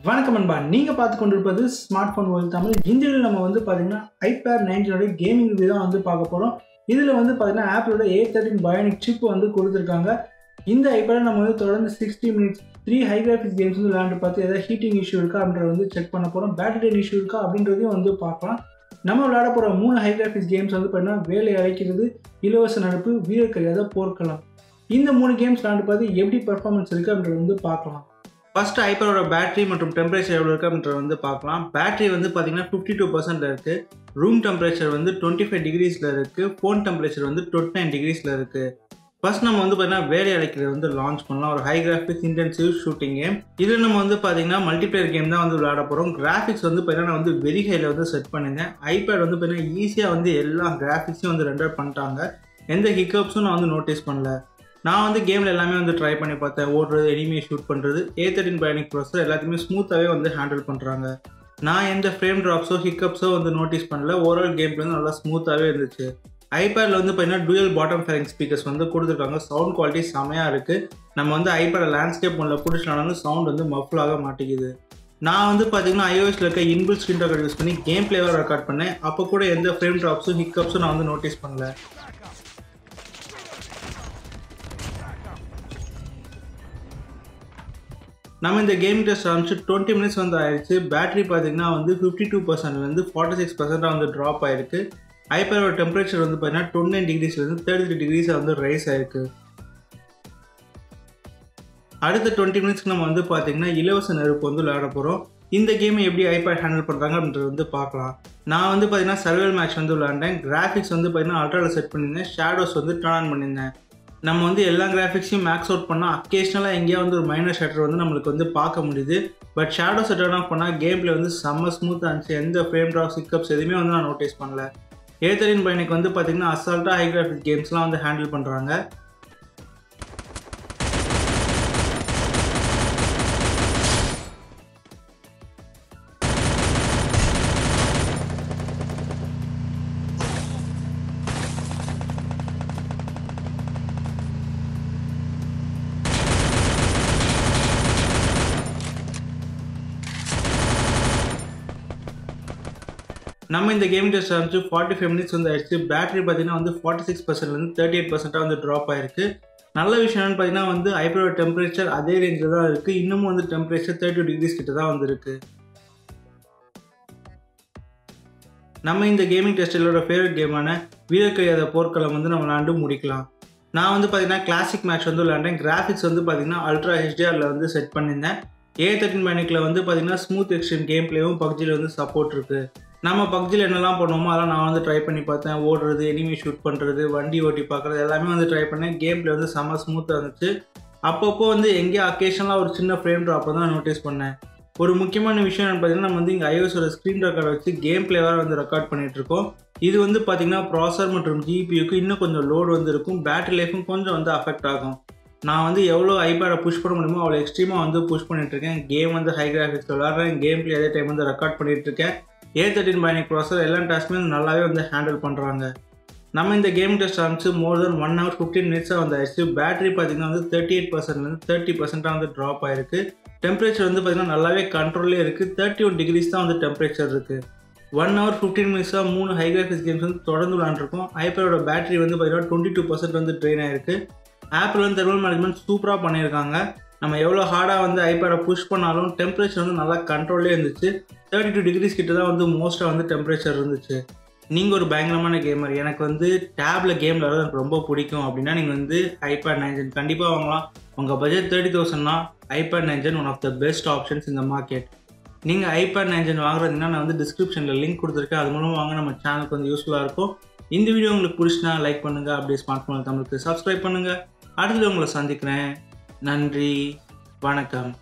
வணக்கம் அன்பா நீங்கள் பார்த்து கொண்டிருப்பது ஸ்மார்ட் ஃபோன் வேர்ல்டு தமிழ் இந்தியாவில் நம்ம வந்து பார்த்தீங்கன்னா ஐபேட் நைன்டீனோட கேமிங் ரிவ்யூ தான் வந்து பார்க்க போகிறோம் இதில் வந்து பார்த்தீங்கன்னா ஆப்பிளோட ஏ தேர்ட்டின் பயோனிக் சிப் வந்து கொடுத்துருக்காங்க இந்த ஐபேடை நம்ம வந்து தொடர்ந்து sixty minutes three high graphics games வந்து விளையாண்டு பார்த்து ஏதாவது ஹீட்டிங் இஷ்யூ இருக்கா அப்படின்றத வந்து செக் பண்ண போகிறோம் பேட்டரி இஷ்யூ இருக்கா அப்படின்றதையும் வந்து பார்க்கலாம் நம்ம விளையாட போகிற மூணு ஹை கிராஃபிக்ஸ் கேம்ஸ் வந்து பார்த்தீங்கன்னா வேலை அழைக்கிறது இலவச நடிப்பு வீரர் கையாத போர்க்கலாம் இந்த மூணு கேம்ஸ் விளையாண்டு பார்த்து எப்படி பெர்ஃபார்மன்ஸ் இருக்குது அப்படின்றத வந்து பார்க்கலாம் ஃபர்ஸ்ட் ஐபரோட பேட்டரி மற்றும் டெம்பரேச்சர் எவ்வளோ இருக்குது அப்படின்றத வந்து பார்க்கலாம் பேட்டரி வந்து பார்த்தீங்கன்னா ஃபிஃப்டி டூ பர்சன்ட் இருக்குது ரூம் டெம்பரேச்சர் வந்து டுவெண்ட்டி ஃபைவ் டிகிரிஸில் இருக்குது ஃபோன் டெம்பரேச்சர் வந்து டுவெண்ட்டி நைன் டிகிரிஸில் இருக்குது ஃபர்ஸ்ட் நம்ம வந்து பார்த்தீங்கன்னா வேலை அழைக்கிறது வந்து லான்ச் பண்ணலாம் ஒரு high graphics intensive shooting game இதில் நம்ம வந்து பார்த்தீங்கன்னா மல்டிப்ளேயர் கேம் தான் வந்து விளையாட போகிறோம் கிராஃபிக்ஸ் வந்து பார்த்தீங்கன்னா நான் வந்து வெரி ஹையில் வந்து செட் பண்ணியிருந்தேன் ஐபேட் வந்து பார்த்தீங்கன்னா ஈஸியாக வந்து எல்லா கிராஃபிக்ஸையும் வந்து ரெண்டர் பண்ணிட்டாங்க எந்த ஹிக்கப்ஸும் நான் வந்து நோட்டீஸ் பண்ணல நான் வந்து கேமில் எல்லாமே வந்து ட்ரை பண்ணி பார்த்தேன் ஓடுறது எனிமியை ஷூட் பண்ணுறது ஏ தேர்ட்டின் பயோனிக் ப்ராசர் எல்லாத்தையுமே ஸ்மூத்தாகவே வந்து ஹேண்டில் பண்ணுறாங்க நான் எந்த ஃப்ரேம் ட்ராப்ஸோ ஹிக்கப்ஸோ வந்து நோட்டீஸ் பண்ணல ஓவரால் கேம் வந்து நல்லா ஸ்மூத்தாகவே இருந்துச்சு ஐபேடில் வந்து பார்த்தீங்கன்னா டூயல் பாட்டம் ஃபேரிங் ஸ்பீக்கர்ஸ் வந்து கொடுத்துருக்காங்க சவுண்ட் குவாலிட்டி செமையாக இருக்குது நம்ம வந்து ஐபேடை லேண்ட்ஸ்கேப் ஒன்றில் பிடிச்சினாலும் சவுண்ட் வந்து மஃபுலாக மாட்டேங்குது நான் வந்து பார்த்தீங்கன்னா ஐஓஎஸில் இருக்க இன்பில் ஸ்க்ரீன் ரெக்கார்ட் யூஸ் பண்ணி கேம் பிளேவாக ரெக்கார்ட் பண்ணேன் அப்போ கூட எந்த ஃப்ரேம் ட்ராப்ஸும் ஹிக்கப்ஸும் நான் வந்து நோட்டீஸ் பண்ணல நம்ம இந்த கேம் டெஸ்ட் ஆரம்பிச்சு டுவெண்ட்டி மினிட்ஸ் வந்து ஆயிடுச்சு பேட்டரி பார்த்தீங்கன்னா வந்து ஃபிஃப்டி டூ பர்சன்ட்லேருந்து ஃபார்ட்டி சிக்ஸ் பர்சென்ட்டாக வந்து ட்ராப் ஆயிருக்கு ஐபரோட டெம்பரேச்சர் வந்து பார்த்தீங்கன்னா டுவெண்ட்டி நைன் டிகிரிஸ்லேருந்து தேர்ட்டி த்ரீ டிகிரிஸாக வந்து ரைஸ் ஆயிருக்கு அடுத்த டுவெண்ட்டி மினிட்ஸ்க்கு நம்ம வந்து பார்த்தீங்கன்னா இலவச நெருப்பு வந்து விளையாட போகிறோம் இந்த கேமை எப்படி ஐபேட் ஹேண்டில் பண்ணுறாங்க அப்படின்றது வந்து பார்க்கலாம் நான் வந்து பார்த்தீங்கன்னா சர்வேல் மேட்ச் வந்து விளையாண்டேன் கிராஃபிக்ஸ் வந்து பார்த்தீங்கன்னா அல்ட்ராவில் செட் பண்ணியிருந்தேன் ஷேடோஸ் வந்து டர்ன் ஆன் பண்ணியிருந்தேன் நம்ம வந்து எல்லா கிராஃபிக்ஸையும் மேக்ஸ் அவுட் பண்ணால் அக்கேஷ்னலாக எங்கேயா வந்து ஒரு மைனர் ஷட்டர் வந்து நம்மளுக்கு வந்து பார்க்க முடியுது பட் ஷேடோஸ் டர்ன் ஆஃப் பண்ணால் கேமில் வந்து செம்ம ஸ்மூத்தாக இருந்துச்சு எந்த ஃப்ரேம் ட்ராப் சிக்கப்ஸ் எதுவுமே வந்து நான் நோட்டீஸ் பண்ணல ஏத்தரின் பையனுக்கு வந்து பார்த்தீங்கன்னா அசால்ட்டாக ஹை கிராஃபிக் கேம்ஸ்லாம் வந்து ஹேண்டில் பண்ணுறாங்க நம்ம இந்த கேம் டெஸ்ட் ஆரம்பிச்சு ஃபார்ட்டி ஃபைவ் மினிட்ஸ் வந்து ஆயிடுச்சு பேட்டரி பார்த்தீங்கன்னா வந்து ஃபார்ட்டி சிக்ஸ் பர்சன்ட்லேருந்து தேர்ட்டி எயிட் பர்சென்ட்டாக வந்து ட்ராப் ஆயிருக்கு நல்ல விஷயம் என்னன்னு பார்த்தீங்கன்னா வந்து ஐப்ரோட டெம்பரேச்சர் அதே ரேஞ்சில் தான் இருக்குது இன்னமும் வந்து டெம்பரேச்சர் தேர்ட்டி டிகிரிஸ் கிட்ட தான் வந்துருக்கு நம்ம இந்த கேமிங் டெஸ்டிலோட ஃபேவரட் கேமான வீரக்கையாத போர்க்களம் வந்து நம்ம விளாண்டு முடிக்கலாம் நான் வந்து பார்த்தீங்கன்னா கிளாசிக் மேட்ச் வந்து விளாண்டேன் கிராஃபிக்ஸ் வந்து பார்த்தீங்கன்னா அல்ட்ரா ஹெச்டிஆரில் வந்து செட் பண்ணியிருந்தேன் ஏ தேர்ட்டின் மேனிக்கில் வந்து பார்த்தீங்கன்னா ஸ்மூத் எக்ஸ்ட்ரீம் கேம் பிளேவும் பப்ஜியில் வந்து சப்போர்ட் இருக்குது நம்ம பப்ஜியில் என்னெல்லாம் பண்ணுவோமோ அதெல்லாம் நான் வந்து ட்ரை பண்ணி பார்த்தேன் ஓடுறது எனிமி ஷூட் பண்ணுறது வண்டி ஓட்டி பார்க்குறது எல்லாமே வந்து ட்ரை பண்ணேன் கேமில் வந்து செம்ம ஸ்மூத்தாக இருந்துச்சு அப்பப்போ வந்து எங்கேயோ அக்கேஷனலாக ஒரு சின்ன ஃப்ரேம் ட்ராப்பை தான் நோட்டீஸ் பண்ணேன் ஒரு முக்கியமான விஷயம் என்ன பார்த்தீங்கன்னா நம்ம வந்து இங்கே ஐஓஸோட ஸ்க்ரீன் ரெக்கார்டை வச்சு கேம் பிளேவாக வந்து ரெக்கார்ட் பண்ணிகிட்ருக்கோம் இது வந்து பார்த்திங்கன்னா ப்ராசர் மற்றும் ஜிபியூக்கு இன்னும் கொஞ்சம் லோடு வந்து இருக்கும் பேட்டரி லைஃபும் கொஞ்சம் வந்து அஃபெக்ட் ஆகும் நான் வந்து எவ்வளோ ஐபேடை புஷ் பண்ண முடியுமோ அவ்வளோ எக்ஸ்ட்ரீமாக வந்து புஷ் பண்ணிகிட்ருக்கேன் கேம் வந்து ஹை கிராஃபிக்ஸ் விளாட்றேன் கேம் பிளே அதே டைம் வந்து ரெக்கார்ட் பண்ணிகிட்ருக்கேன் ஏ தேர்ட்டின் பைனிக் ப்ராசர் எல்லா டாஸ்க்குமே நல்லாவே வந்து ஹேண்டில் பண்ணுறாங்க நம்ம இந்த கேம் டெஸ்ட் ஆரம்பிச்சு more than one hour fifteen மினிட்ஸாக வந்து ஆயிடுச்சு பேட்டரி பார்த்தீங்கன்னா வந்து தேர்ட்டி எயிட் பர்சன்ட்லேருந்து தேர்ட்டி பர்சென்ட்டாக வந்து ட்ராப் ஆயிருக்கு டெம்பரேச்சர் வந்து பார்த்தீங்கன்னா நல்லாவே கண்ட்ரோல்லே இருக்குது தேர்ட்டி ஒன் டிகிரிஸ் தான் வந்து டெம்பரேச்சர் இருக்குது ஒன் ஹவர் ஃபிஃப்டீன் மினிட்ஸாக மூணு ஹை கிராஃபிக்ஸ் கேம்ஸ் வந்து தொடர்ந்து விளாண்டுருக்கோம் ஐபேடோட பேட்டரி வந்து பார்த்தீங்கன்னா டுவெண்ட்டி டூ பர்சன்ட் வந்து ட்ரெயின் ஆயிருக்கு ஆப்பிள் வந்து தெர்மல் மேனேஜ்மெண்ட் சூப்பராக பண்ணியிருக்காங்க நம்ம எவ்வளோ ஹார்டாக வந்து ஐபேடை புஷ் பண்ணாலும் டெம்பரேச்சர் வந்து நல்லா கண்ட்ரோல்லே இருந்துச்சு தேர்ட்டி டூ டிகிரிஸ் கிட்ட தான் வந்து மோஸ்ட்டாக வந்து டெம்பரேச்சர் இருந்துச்சு நீங்கள் ஒரு பயங்கரமான கேமர் எனக்கு வந்து டேப்பில் கேம் விளாட்றது எனக்கு ரொம்ப பிடிக்கும் அப்படின்னா நீங்கள் வந்து ஐபேட் நைன்ஜன் கண்டிப்பாக வாங்கலாம் உங்கள் பட்ஜெட் தேர்ட்டி தௌசண்ட்னா iPad ninth gen one of the best options இந்த மார்க்கெட் நீங்கள் ஐபேட் நைன்ஜன் வாங்குறதுனா நான் வந்து டிஸ்கிரிப்ஷனில் லிங்க் கொடுத்துருக்கேன் அது மூலமாக வாங்க நம்ம சேனலுக்கு வந்து யூஸ்ஃபுல்லாக இருக்கும் இந்த வீடியோ உங்களுக்கு பிடிச்சினா லைக் பண்ணுங்கள் அப்படியே ஸ்மார்ட் ஃபோன் தமிழுக்கு சப்ஸ்கிரைப் பண்ணுங்கள் அடுத்தது உங்களை சந்திக்கிறேன் நன்றி வணக்கம்